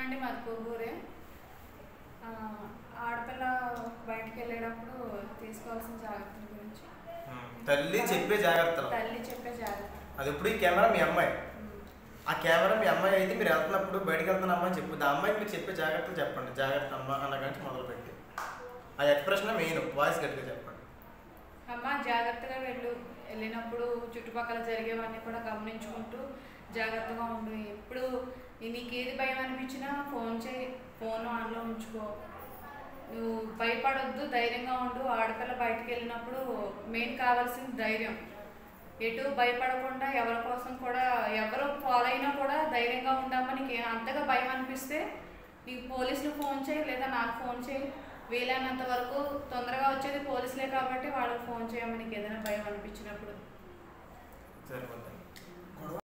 అండి మాది కొవ్వూరే ఆ, ఆడపిల్ల బయటికి వెళ్ళేటప్పుడు తీసుకోవాల్సిన జాగ్రత్తల గురించి ఉమ్, తల్లి చెప్పే జాగ్రత్తలు తల్లి చెప్పే జాగ్రత్త అది ఇప్పుడు ఈ కెమెరా మీ అమ్మాయి ఉమ్. ఆ కెమెరా మీ అమ్మాయి అయితే మీరు వెళ్తున్నప్పుడు బయటకు వెళ్తున్న అమ్మాయి చెప్పు ఆ అమ్మాయికి మీరు చెప్పే జాగ్రత్తలు చెప్పండి జాగ్రత్త అమ్మ అన్న కంటే మొదలుపెట్టి ఆ ఎక్స్ప్రెషన్ మెయిన్ వాయిస్ గట్టిగా చెప్పండి అమ్మ జాగ్రత్తగా వెళ్ళు వెళ్ళినప్పుడు చుట్టుపక్కల జరిగేవన్నీ కూడా గమనించుకుంటూ జాగ్రత్తగా ఉండు ఎప్పుడు నీకు ఏది భయం అనిపించినా ఫోన్ చేయి ఫోన్ ఆన్లో ఉంచుకో నువ్వు భయపడొద్దు ధైర్యంగా ఉండు ఆడపిల్ల బయటికి వెళ్ళినప్పుడు మెయిన్ కావాల్సింది ధైర్యం ఎటు భయపడకుండా ఎవరి కోసం కూడా ఎవరు ఫాలో అయినా కూడా ధైర్యంగా ఉండమ్మా నీకు ఏ- అంతగా భయం అనిపిస్తే నీకు పోలీసులు ఫోన్ చేయి లేదా నాకు ఫోన్ చేయి వీలైనంత వరకు తొందరగా వచ్చేది పోలీసులే కాబట్టి వాళ్ళకి ఫోన్ చేయమని నీకు ఏదైనా భయం అనిపించినప్పుడు సరిపోతుంది